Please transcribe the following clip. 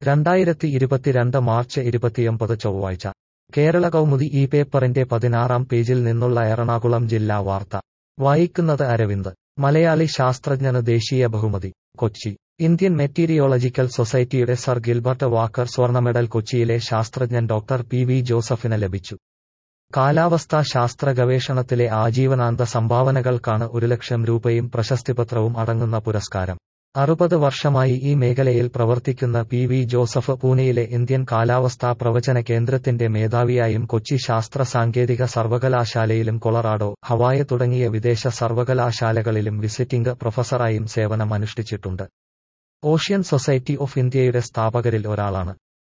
രണ്ടായിരത്തി ഇരുപത്തിരണ്ട് മാർച്ച് ഇരുപത്തിയൊമ്പത് ചൊവ്വാഴ്ച കേരള കൗമുദി ഈ പേപ്പറിന്റെ പതിനാറാം പേജിൽ നിന്നുള്ള എറണാകുളം ജില്ലാ വാർത്ത വായിക്കുന്നത് അരവിന്ദ് മലയാളി ശാസ്ത്രജ്ഞന് ദേശീയ ബഹുമതി കൊച്ചി ഇന്ത്യൻ മെറ്റീരിയോളജിക്കൽ സൊസൈറ്റിയുടെ സർ ഗിൽബർട്ട് വാക്കർ സ്വർണ്ണ മെഡൽ കൊച്ചിയിലെ ശാസ്ത്രജ്ഞൻ ഡോക്ടർ പി വി ജോസഫിന് ലഭിച്ചു കാലാവസ്ഥാ ശാസ്ത്ര ഗവേഷണത്തിലെ ആജീവനാന്ത സംഭാവനകൾക്കാണ് ഒരു ലക്ഷം രൂപയും പ്രശസ്തിപത്രവും അടങ്ങുന്ന പുരസ്കാരം അറുപത് വർഷമായി ഈ മേഖലയിൽ പ്രവർത്തിക്കുന്ന പി വി ജോസഫ് പൂനെയിലെ ഇന്ത്യൻ കാലാവസ്ഥാ പ്രവചന കേന്ദ്രത്തിന്റെ മേധാവിയായും കൊച്ചി ശാസ്ത്ര സാങ്കേതിക സർവകലാശാലയിലും കൊളറാഡോ ഹവായ തുടങ്ങിയ വിദേശ സർവകലാശാലകളിലും വിസിറ്റിംഗ് പ്രൊഫസറായും സേവനം അനുഷ്ഠിച്ചിട്ടുണ്ട് ഓഷ്യൻ സൊസൈറ്റി ഓഫ് ഇന്ത്യയുടെ സ്ഥാപകരിൽ ഒരാളാണ്